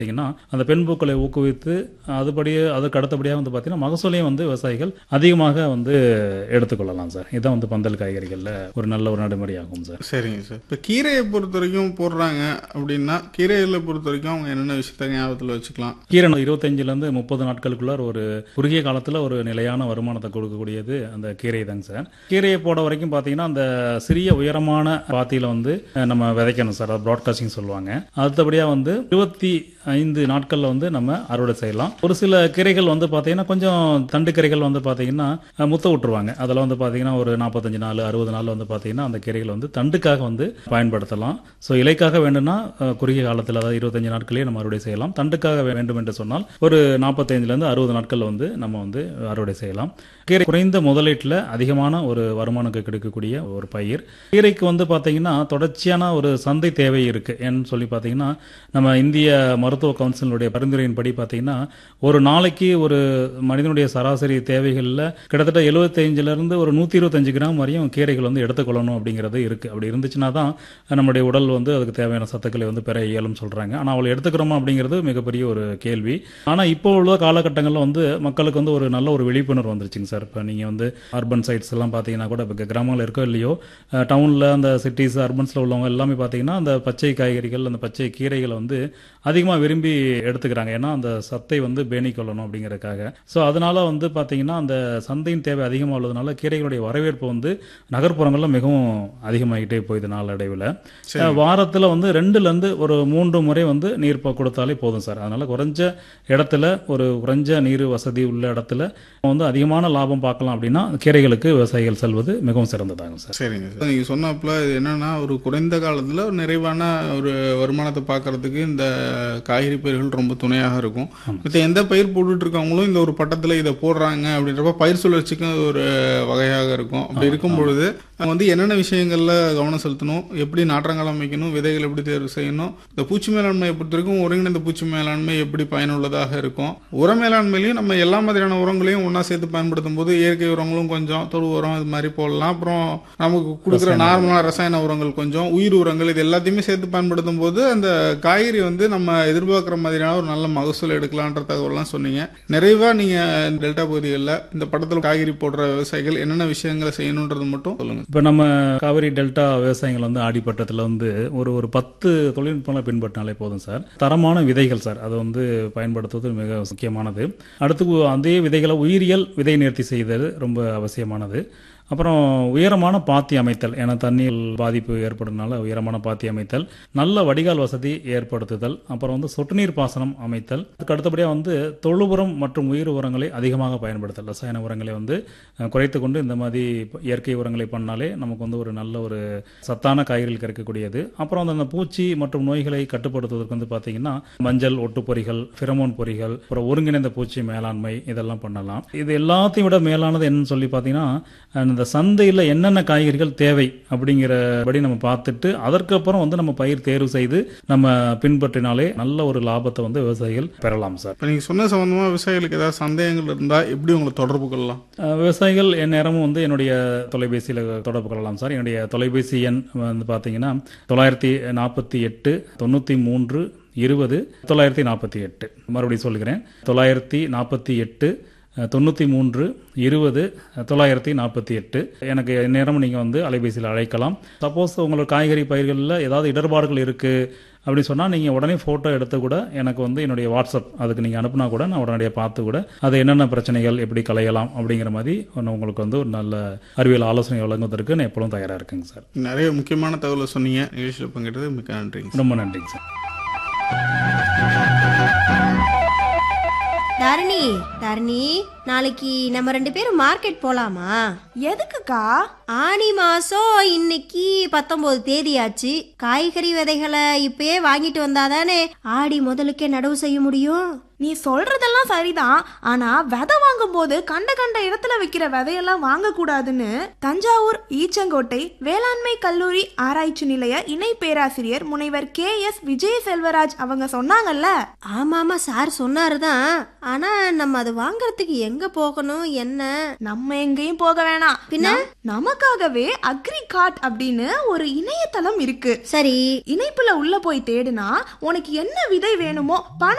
பார்த்தீங்கன்னா அந்த பெண் பூக்களை ஊக்குவித்து அதுபடியே அதுக்கு அடுத்தபடியாக வந்து பார்த்தீங்கன்னா மகசூலையும் வந்து விவசாயிகள் அதிகமாக வந்து எடுத்துக்கொள்ளலாம் சார் இதான் வந்து பந்தல் காய்கறிகளில் ஒரு நல்ல ஒரு நடைமுறையாகும் சார் சரிங்க சார் இப்போ கீரையை பொறுத்த வரைக்கும் போடுறாங்க அப்படின்னா கீரைகளை பொறுத்த வரைக்கும் அவங்க என்னென்ன விஷயத்த ஞாபகத்தில் வச்சுக்கலாம் கீரை இருபத்தஞ்சிலேருந்து முப்பது நாட்களுக்குள்ள ஒரு குறுகிய காலத்தில் ஒரு நிலையான வருமானத்தை கொடுக்கக்கூடியது அந்த கீரை தாங்க சார் கீரையை போட வரைக்கும் பார்த்தீங்கன்னா அந்த சிறிய உயரமான பாத்தியில் வந்து அஹ், நம்ம விதைக்கணும் சார் அது ப்ராட்காஸ்டிங் சொல்லுவாங்க அடுத்தபடியாக வந்து இருபத்தி ஐந்து நாட்களில் வந்து நம்ம அறுவடை செய்யலாம் ஒரு சில கீரைகள் வந்து பார்த்தீங்கன்னா கொஞ்சம் தண்டு கீரைகள் வந்து பார்த்தீங்கன்னா அஹ், முத்த விட்டுருவாங்க அதில் வந்து பார்த்தீங்கன்னா ஒரு நாற்பத்தஞ்சு நாள் அறுபது நாள் வந்து பார்த்தீங்கன்னா அந்த கீரைகள் வந்து தண்டுக்காக வந்து பயன்படுத்தலாம் ஸோ இலைக்காக வேண்டும்னா அஹ், குறுகிய காலத்தில் அதாவது இருபத்தஞ்சு நாட்களே நம்ம அறுவடை செய்யலாம் தண்டுக்காக வே- வேண்டும் என்று சொன்னால் ஒரு நாற்பத்தைந்துலேருந்து அறுபது நாட்கள் வந்து நம்ம வந்து அறுவடை செய்யலாம் கீரை குறைந்த முதலீட்டில் அதிகமான ஒரு வருமானம் கிடைக்கக்கூடிய ஒரு பயிர் கீரைக்கு வந்து பார்த்தீங்கன்னா தொடர்ச்சியான ஒரு சந்தை தேவை இருக்கு ஏன்னு சொல்லி பார்த்தீங்கன்னா நம்ம இந்திய மருத்துவ கவுன்சிலுடைய பரிந்துரையின்படி பார்த்தீங்கன்னா ஒரு நாளைக்கு ஒரு மனிதனுடைய சராசரி தேவைகளில் கிட்டத்தட்ட 75 இருந்து ஒரு நூற்றி இருபத்தஞ்சு கிராம் வரையும் கீரைகள் வந்து எடுத்துக்கொள்ளணும் அப்படிங்கிறது இருக்கு அப்படி இருந்துச்சுன்னா தான் நம்முடைய உடல் வந்து அதுக்கு தேவையான சத்துக்களை வந்து பெற இயலும் சொல்றாங்க ஆனால் அவளை எடுத்துக்கிறோமா அப்படிங்கிறது மிகப்பெரிய ஒரு கேள்வி ஆனால் இப்போ உள்ள காலகட்டங்களில் வந்து மக்களுக்கு வந்து ஒரு நல்ல ஒரு விழிப்புணர்வு வந்துருச்சுங்க சார் இப்போ நீங்கள் வந்து அர்பன் சைட்ஸ் எல்லாம் பார்த்தீங்கன்னா கூட இப்போ கிராமங்கள் இருக்கோ இல்லையோ டவுனில் அந்த சிட்டிஸ் அர்பன்ஸில் உள்ளவங்க எல்லாமே பார்த்தீங்கன்னா அந்த பச்சை காய்கறிகள் அந்த பச்சை கீரைகளை வந்து அதிகமாக விரும்பி எடுத்துக்கிறாங்க ஏன்னா அந்த சத்தை வந்து பேணிக் கொள்ளணும் அப்படிங்கறதுக்காக ஸோ அதனால வந்து பார்த்தீங்கன்னா அந்த சந்தையின் தேவை அதிகமாக உள்ளதுனால கீரைகளுடைய வரவேற்பு வந்து நகர்ப்புறங்களில் மிகவும் அதிகமாகிட்டே போகுது நாளடைவில் வாரத்தில் வந்து ரெண்டுலேருந்து ஒரு மூன்று முறை வந்து நீர் ப- கொடுத்தாலே போதும் சார் அதனால குறைஞ்ச இடத்துல ஒரு குறைஞ்ச நீர் வசதி உள்ள இடத்துல வந்து அதிகமான லாபம் பார்க்கலாம் அப்படின்னா கீரைகளுக்கு விவசாயிகள் செல்வது மிகவும் சிறந்ததாகும் சார் சரிங்க சார் நீங்கள் சொன்னப்பல இது என்னன்னா ஒரு குறைந்த காலத்தில் ஒரு நிறைவான ஒரு வருமானத்தை பார்க்கறதுக்கு இந்த காய்கறி பயிர்கள் ரொம்ப துணையாக இருக்கும் மற்ற எந்த பயிர் போட்டுட்டு இருக்கவங்களும் இந்த ஒரு பட்டத்தில் இதை போடுறாங்க அப்படின்றப்ப பயிர் சுழற்சிக்கும் அது ஒரு வகையாக இருக்கும் அப்படி இருக்கும் பொழுது அவங்க வந்து என்னென்ன விஷயங்கள்ல கவனம் செலுத்தணும் எப்படி நாற்றங்காலம் அமைக்கணும் விதைகள் எப்படி தேர்வு செய்யணும் இந்த பூச்சி மேலாண்மையை பொறுத்த வரைக்கும் ஒருங்கிணைந்த பூச்சி மேலாண்மை எப்படி பயனுள்ளதாக இருக்கும் உர மேலாண்மையிலையும் நம்ம எல்லா மாதிரியான உரங்களையும் ஒன்றா சேர்த்து பயன்படுத்தும் போது இயற்கை உரங்களும் கொஞ்சம் தொழு உரம் இது மாதிரி போடலாம் அப்புறம் நமக்கு கொடுக்குற நார்மலான ரசாயன உரங்கள் கொஞ்சம் உயிர் உரங்கள் இது எல்லாத்தையுமே சேர்த்து பயன்படுத்தும் போது அந்த காய்கறி வந்து நம்ம எதிர்பார்க்குற மாதிரியான ஒரு நல்ல மகசூல் எடுக்கலான்ற தகவல்லாம் சொன்னீங்க நிறைவா நீங்க டெல்டா பகுதிகளில் இந்த படத்தில் காய்கறி போடுற விவசாயிகள் என்னென்ன விஷயங்களை செய்யணுன்றது மட்டும் சொல்லுங்க இப்போ நம்ம காவிரி டெல்டா விவசாயிகள் வந்து ஆடிப்பட்டத்தில் வந்து ஒரு ஒரு பத்து தொழில்நுட்பங்களை பின்பற்றினாலே போதும் சார் தரமான விதைகள் சார் அது வந்து பயன்படுத்துவது மிக முக்கியமானது அடுத்து அதே விதைகளை உயிரியல் விதை நேர்த்தி செய்தது ரொம்ப அவசியமானது அப்புறம் உயரமான பாத்தி அமைத்தல் ஏன்னா தண்ணீர் பாதிப்பு ஏற்படுறதுனால உயரமான பாத்தி அமைத்தல் நல்ல வடிகால் வசதி ஏற்படுத்துதல் அப்புறம் வந்து சொட்டு நீர் பாசனம் அமைத்தல் அதுக்கு அடுத்தபடியாக வந்து தொழு உரம் மற்றும் உயிர் உரங்களை அதிகமாக பயன்படுத்தல் ரசாயன உரங்களை வந்து அஹ், குறைத்து கொண்டு இந்த மாதிரி இயற்கை உரங்களை பண்ணாலே நமக்கு வந்து ஒரு நல்ல ஒரு சத்தான காய்கறிகள் கிடைக்கக்கூடியது அப்புறம் வந்து அந்த பூச்சி மற்றும் நோய்களை கட்டுப்படுத்துவதற்கு வந்து பார்த்தீங்கன்னா மஞ்சள் ஒட்டு பொறிகள் ஃபிரமோன் பொறிகள் அப்புறம் ஒருங்கிணைந்த பூச்சி மேலாண்மை இதெல்லாம் பண்ணலாம் இது எல்லாத்தையும் விட மேலானது என்னன்னு சொல்லி பார்த்தீங்கன்னா அந்த சந்தையில் என்னென்ன காய்கறிகள் தேவை அப்படிங்கிறபடி நம்ம பார்த்துட்டு அதற்கப்புறம் வந்து நம்ம பயிர் தேர்வு செய்து நம்ம பின்பற்றினாலே நல்ல ஒரு லாபத்தை வந்து விவசாயிகள் பெறலாம் சார் இப்போ நீங்கள் சொன்ன சம்பந்தமா விவசாயிகளுக்கு ஏதாவது சந்தேகங்கள் இருந்தால் எப்படி உங்களை தொடர்பு கொள்ளலாம் அஹ் விவசாயிகள் என் நேரமும் வந்து என்னுடைய தொலைபேசியில் தொடர்பு கொள்ளலாம் சார் என்னுடைய தொலைபேசி எண் வந்து பார்த்தீங்கன்னா தொள்ளாயிரத்தி நாற்பத்தி எட்டு தொண்ணூற்றி மூன்று இருபது தொள்ளாயிரத்தி நாற்பத்தி எட்டு மறுபடியும் சொல்கிறேன் தொள்ளாயிரத்தி நாற்பத்தி எட்டு தொண்ணூற்றி மூன்று இருபது தொள்ளாயிரத்தி நாற்பத்தி எட்டு எனக்கு நேரம் நீங்கள் வந்து அலைபேசியில் அழைக்கலாம் சப்போஸ் உங்களோட காய்கறி பயிர்களில் ஏதாவது இடர்பாடுகள் இருக்குது அப்படி சொன்னால் நீங்கள் உடனே ஃபோட்டோ எடுத்து கூட எனக்கு வந்து என்னுடைய வாட்ஸ்அப் அதுக்கு நீங்கள் அனுப்புனா கூட நான் உடனடியாக பார்த்து கூட அது என்னென்ன பிரச்சனைகள் எப்படி களையலாம் அப்படிங்கிற மாதிரி ஒன்று உங்களுக்கு வந்து ஒரு நல்ல அறிவியல் ஆலோசனை வழங்குவதற்கு நான் எப்பொழுதும் தயாராக இருக்குங்க சார் நிறைய முக்கியமான தகவலை சொன்னீங்க நிகழ்ச்சியில் பங்கிட்டது மிக்க நன்றிங்க ரொம்ப நன்றிங்க சார் தரணி தரணி நாளைக்கு நம்ம ரெண்டு பேரும் மார்க்கெட் போலாமா எதுக்குக்கா ஆனி மாசம் இன்னைக்கு பத்தொன்பது தேதி ஆச்சு காய்கறி விதைகளை இப்பயே வாங்கிட்டு வந்தாதானே ஆடி முதலுக்கே நடவு செய்ய முடியும் நீ சொல்றதெல்லாம் சரிதான் ஆனா விதை வாங்கும்போது கண்ட கண்ட இடத்துல விக்கிற விதையெல்லாம் வாங்கக்கூடாதுன்னு தஞ்சாவூர் ஈச்சங்கோட்டை வேளாண்மை கல்லூரி ஆராய்ச்சி நிலைய இணை பேராசிரியர் முனைவர் கே எஸ் விஜய செல்வராஜ் அவங்க சொன்னாங்கல்ல ஆமாமா சார் சொன்னாருதான் ஆனா நம்ம அது வாங்குறதுக்கு எங்க போகணும் என்ன நம்ம எங்கேயும் போக வேணாம் வேணாம் பின்ன? நம்- நமக்காகவே அக்ரிகார்ட் அப்படின்னு ஒரு இணையதளம் இருக்கு சரி இணைப்புல உள்ள போய் தேடுனா உனக்கு என்ன விதை வேணுமோ பண